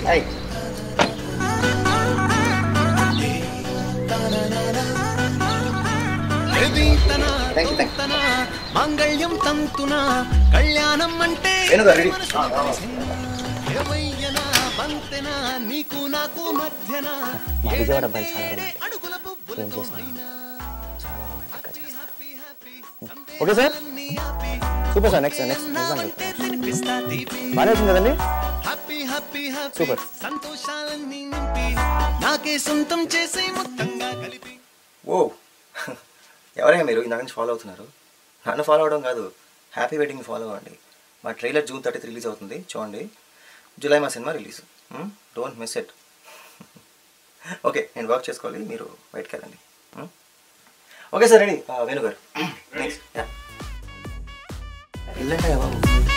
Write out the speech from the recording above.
Hi thank you thank you మాంగళ్యం తంతున కళ్యాణం అంటే వేణుగా రెడీ ఏవయ్యన బంతెన నీకు నాకు మధ్యన మా విజయవాడ అబ్బాయిలు చాలా romantic. అడుగుల పువ్వుల ఏం చేసినా చాలా romantic గా చేస్తారు. హ్యాపీ హ్యాపీ ఓకే సార్ నీ happy super sir next next exam అంటే తినిపిస్తా తీపి బాగానే వచ్చింది కదండి హ్యాపీ హ్యాపీ హ్యాపీ Super. సంతోషాలన్నీ నింపి నాకే సొంతం చేసే మొత్తంగా కలిపి ఓ ఎవరైనా మీరు ఇందాక నుంచి ఫాలో అవుతున్నారు నన్ను ఫాలో అవడం కాదు హ్యాపీ వెడ్డింగ్ ఫాలో అవ్వండి మా ట్రైలర్ జూన్ థర్టీత్ రిలీజ్ అవుతుంది చూడండి జూలై మా cinema release don't miss it okay నేను వర్క్ చేసుకోవాలి మీరు బయటకు వెళ్ళండి ఓకే సార్ రెడీ వేణు గారు నెక్స్ట్ వెళ్ళండి బాబు